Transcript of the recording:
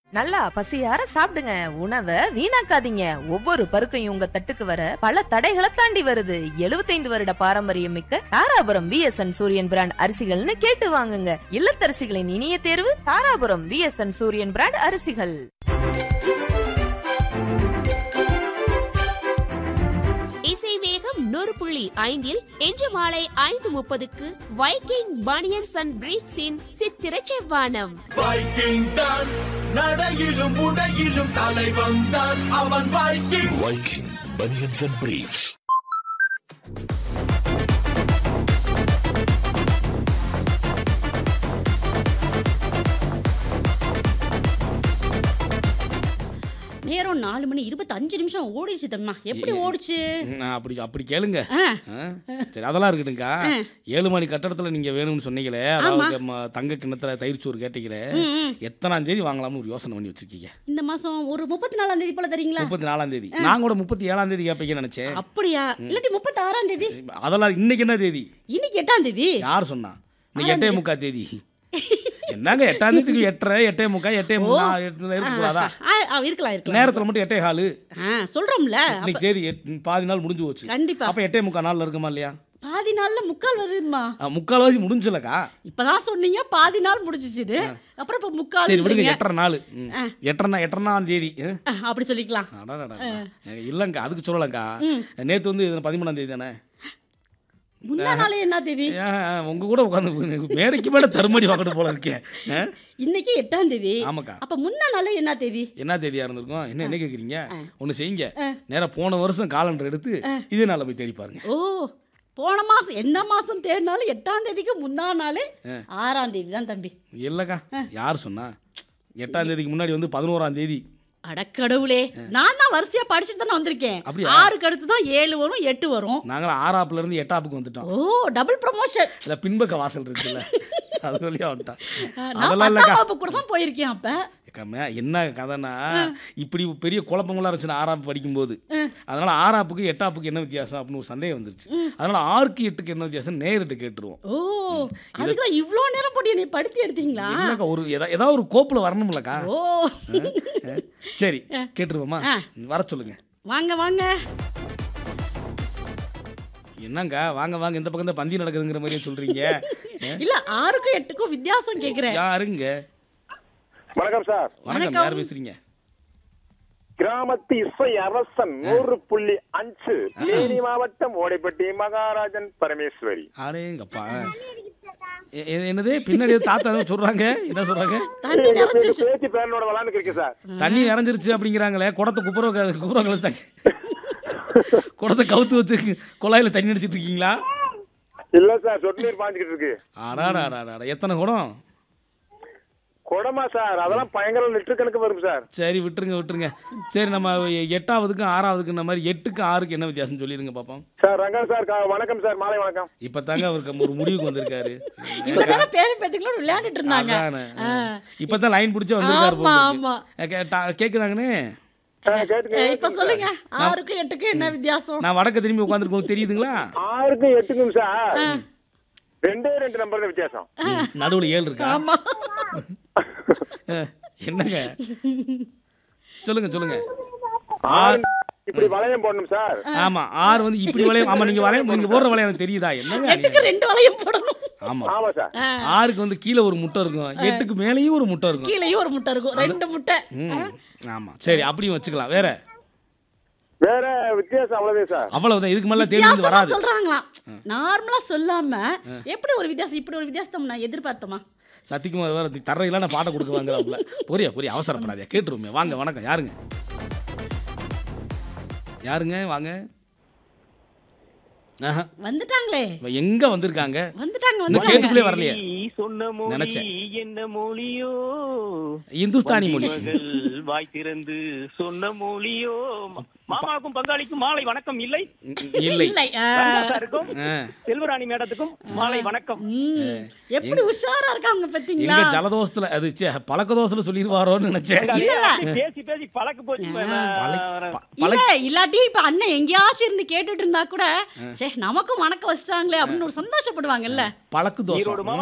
நல்லா பசியார சாப்பிடுங்க உணவை வீணாக்காதீங்க ஒவ்வொரு பருக்கையும் உங்க தட்டுக்கு வர பல தடைகளை தாண்டி வருது 75 வருட பாரம்பரியம் மிக்க தாராபுரம் விஎஸ்என் சூரியன் பிராண்ட் அரிசிகள்னு கேட்டு வாங்குங்க இல்லத்தரசிகளின் இனிய தேர்வு தாராபுரம் விஎஸ்என் சூரியன் பிராண்ட் அரிசிகள் இசை வேகம் நூறு புள்ளி ஐந்தில் இன்று மாலை ஐந்து முப்பதுக்கு வைக்கிங் பனியன்ஸ் அண்ட் பிரீட்ஸின் சித்திர செவ்வானம் வைக்கிங் தான் நடையிலும் உடையிலும் தலைவன் தான் அவன் Viking Viking Bunions and Briefs. நேரம் நாலு மணி இருபத்தஞ்சு நிமிஷம் ஓடிடுச்சு தம்மா எப்படி ஓடிச்சு நான் அப்படி அப்படி கேளுங்க ஆ, ஆ? சரி அதெல்லாம் இருக்கட்டுங்கக்கா ஏழு மணி கட்டடத்தில் நீங்கள் வேணும்னு சொன்னீங்களே அதாவது ம- தங்க கிண்ணத்துல தயிர் சோறு கேட்டீங்களே ம், ம். எத்தனாம் தேதி வாங்கலாம்னு ஒரு யோசனை பண்ணி வச்சிருக்கீங்க இந்த மாசம் ஒரு முப்பத்தி நாலாம் தேதி போல தரீங்களா முப்பத்தி நாலாம் தேதி நான் கூட முப்பத்தி ஏழாம் தேதி கேட்பீங்கன்னு நினைச்சேன் அப்படியா இல்லாட்டி முப்பத்தி ஆறாம் தேதி அதெல்லாம் இன்னைக்கு என்ன தேதி இன்னைக்கு எட்டாம் தேதி யார் சொன்னா இன்னைக்கு எட்டே முக்கா தேதி என்னங்க எட்டாம் தேதிக்கு எட்டரை எட்டே முக்கா எட்டே முக்கா எட்டுல இருக்கக்கூடாதா ஆ, ஆ, இருக்கலாம் இருக்கலாம் நேரத்தில் மட்டும் எட்டே காலு ஆ சொல்றோம்ல இன்னைக்கு தேதி எட்- பாதி நாள் முடிஞ்சு போச்சு கண்டிப்பா அப்போ எட்டே முக்கா நாளில் இருக்குமா இல்லையா பாதி நாள்ல முக்கால் வருதுமா ஆ, முக்கால்வாசி முடிஞ்சலக்கா இப்பதான் சொன்னீங்க பாதி நாள் முடிஞ்சிச்சுது அப்புறம் இப்ப முக்கால் சரி விடுங்க விடுங்க. எட்டரை நாள் ம். எட்டரை எட்டனாம் தேதி ஆ? ஆ, அப்படி சொல்லிக்கலாம் அடடடடா. இல்லைங்க அதுக்கு சொல்லலங்க்கா நேற்று வந்து இது பதிமூணாம் தேதி தானே முந்தா நாளே என்ன தேதி ஏன் உங்க கூட உட்காந்து மேடைக்கு மேலே தருமடி வாங்கிட்டு போல இருக்கேன் ஆ? இன்னைக்கு எட்டாம் தேதி ஆமாக்கா அப்ப முந்தா நாளே என்ன தேதி என்ன தேதியா இருந்திருக்கும் என்ன என்ன கேட்குறீங்க ஒன்று செய்யுங்க நேரா போன வருஷம் காலண்டர் எடுத்து இதே நாளில் போய் தேடி பாருங்க ஓ போன மாசம் என்ன மாசம் தேடினாலும் எட்டாம் தேதிக்கு முந்தா நாளே ஆறாம் தேதி தான் தம்பி இல்லைக்கா யார் சொன்னா எட்டாம் தேதிக்கு முன்னாடி வந்து பதினோராம் தேதி அடக்கடவுளே நான் தான் வரிசையா படிச்சுட்டு தானே வந்திருக்கேன் அப்படியா? ஆறுக்கு அடுத்து தான் ஏழு வரும் எட்டு வரும் நாங்களும் ஆறாப்புல இருந்து எட்டாப்புக்கு வந்துட்டோம் ஓ டபுள் ப்ரமோஷன் இல்லை பின்பக்க வாசல் இருக்குல்ல அது வழியா வந்துட்டான் நான் அதெல்லாம் பத்தாம் இல்லைக்கா வகுப்பு கூட தான் போயிருக்கேன் அப்ப கம்மியா என்ன கதைனா இப்படி பெரிய குழப்பங்களாம் இருந்துச்சு நான் ஆறாப்பு படிக்கும்போது அதனால ஆறாப்புக்கு எட்டாப்புக்கு என்ன வித்தியாசம் அப்படின்னு ஒரு சந்தேகம் வந்துருச்சு அதனால ஆறுக்கு எட்டுக்கு என்ன வித்தியாசம் நேரிட்டு கேட்டுருவோம் ஓ அதுக்குலாம் இவ்ளோ நேரம் போட்டு நீ படுத்தி எடுத்தீங்களா என்னக்கா ஒரு எதா ஏதாவது ஒரு கோப்புல வரணும்லக்கா ஓ அஹ், சரி கேட்டுருவோமா ஆ. வர சொல்லுங்க வாங்க வாங்க என்னங்க வாங்க வாங்க இந்த பக்கம் தான் பந்தி நடக்குதுங்கிற மாதிரியே சொல்றீங்க அஹ், இல்ல ஆறுக்கும் எட்டுக்கும் வித்தியாசம் கேக்குறேன் யாருங்க வணக்கம் சார் வணக்கம் யார் பேசுறீங்க கிராமத்து இசை அரசன் நூறு புள்ளி அஞ்சு தேனி மாவட்டம் ஓடைப்பட்டி மகாராஜன் பரமேஸ்வரி ஆடேங்கப்பா எ- எ- என்னது பின்னாடி ஏதோ தாத்தா ஏதோ சொல்றாங்க என்ன சொல்றாங்க தண்ணி நிறைச்சிச்சு பேச்சு பேரனோட விளாண்டு இருக்கு சார் தண்ணி நிறைஞ்சிருச்சு அப்படிங்கிறாங்களே குடத்தை குப்புற குப்புற கழிச்சு குடத்தை கவுத்து வச்சு குழாயில தண்ணி அடிச்சிட்டு இருக்கீங்களா இல்ல சார் சொட்டு நீர் பாஞ்சுக்கிட்டு இருக்கு அடாடா எத்தனை குடம் குடமா சார் அதெல்லாம் பயங்கர லிட்டர் கணக்கு வரும் சார் சரி விட்டுருங்க விட்டுருங்க சரி நம்ம எட்டாவதுக்கும் ஆறாவதுக்கும் இந்த மாதிரி எட்டுக்கு ஆறுக்கு என்ன வித்தியாசம் சொல்லிருங்க பாப்போம் சார் ரங்கன் சார் கா- வணக்கம் சார் மாலை வணக்கம் இப்போ தாங்க அவருக்கு ஒரு முடிவுக்கு வந்திருக்காரு இப்பதானே பேரு பேத்துக்களோட விளையாண்டுட்டு இருந்தாங்க அதானே. இப்பதான் லைன் பிடிச்சி வந்திருக்காரு ஆமா, போல ஆமா. இருக்கு. அஹ் கே- கேக்குதாங்கண்ணே ஆ, கேட்டுங்க ஏய், இப்ப சொல்லுங்க ஆறுக்கும் எட்டுக்கும் என்ன வித்தியாசம் நான் வடக்க திரும்பி உட்காந்துருக்கோம் தெரியுதுங்களா ஆறுக்கும் எட்டுக்கும் சார் ரெண்டே ரெண்டு நம்பர் தான் வித்தியாசம் நடுவுல ஏழு இருக்கா ஆமா அஹ், என்னங்க சொல்லுங்க சொல்லுங்க ஆறு இப்படி வளையம் போடணும் சார் ஆமா ஆறு வந்து இப்படி வளையம் ஆமா நீங்க வளையம் நீங்க போடுற வளையம் எனக்கு தெரியுதா என்னங்க எட்டுக்கு ரெண்டு வளையம் போடணும் ஆமா ஆமா சார் ஆறுக்கு வந்து கீழே ஒரு முட்டை இருக்கும் எட்டுக்கு மேலேயும் ஒரு முட்டை இருக்கும் கீழேயும் ஒரு முட்டை இருக்கும் ரெண்டு முட்டை ம், ஆமா சரி அப்படியும் வச்சுக்கலாம் வேற வேற வித்தியாசம் அவ்வளவுதான் சார் அவ்வளவுதான் இதுக்கு மேல தேடி வந்து வித்தியாசமா வராது சொல்றாங்களாம் நார்மலா சொல்லாம எப்படி ஒரு வித்தியாசம் இப்படி ஒரு வித்தியாசம் நான் எதிர்பார்த்தோமா சத்தியகுமார் வேற தரையில நான் பாட்டை கொடுக்க வாங்குறாப்புல புரியா புரியா அவசரப்படாதே கேட்டுருவோமே வாங்க வணக்கம் யாருங்க யாருங்க வாங்க ஆஹா வந்துட்டாங்களே இவ எங்க வந்திருக்காங்க வந்துட்டாங்க இந்த வந்துட்டாங்க கேட்டுக்குள்ளே வரலையே சொன்ன மொழி நினைச்சேன். என்ன மொழியோ இந்துஸ்தானி மொழி மகள் வாய் திறந்து சொன்ன மொழியோ மாமாவுக்கும் பங்காளிக்கும் மாலை வணக்கம் இல்லை இல்லை இல்லை ஆ. சாருக்கும் ஆ. செல்வராணி மேடத்துக்கும் மாலை வணக்கம் ம். எப்படி உஷாரா இருக்காங்க எங்க பாத்தீங்களா ஜலதோஷத்துல அது ச்சே, பழக்க தோசத்துல சொல்லிடுவாரோன்னு நினைச்சேன் பேசி பேசி பழக்கு போச்சு இப்ப நான் பழக்க- ப- இல்ல இல்லாட்டியும் இப்ப அண்ணன் எங்கேயாச்சும் இருந்து கேட்டுட்டு இருந்தா கூட சே நமக்கும் வணக்கம் வச்சிட்டாங்களே அப்படின்னு ஒரு சந்தோஷப்படுவாங்கல்ல பழக்கு தோசை ஈரோடு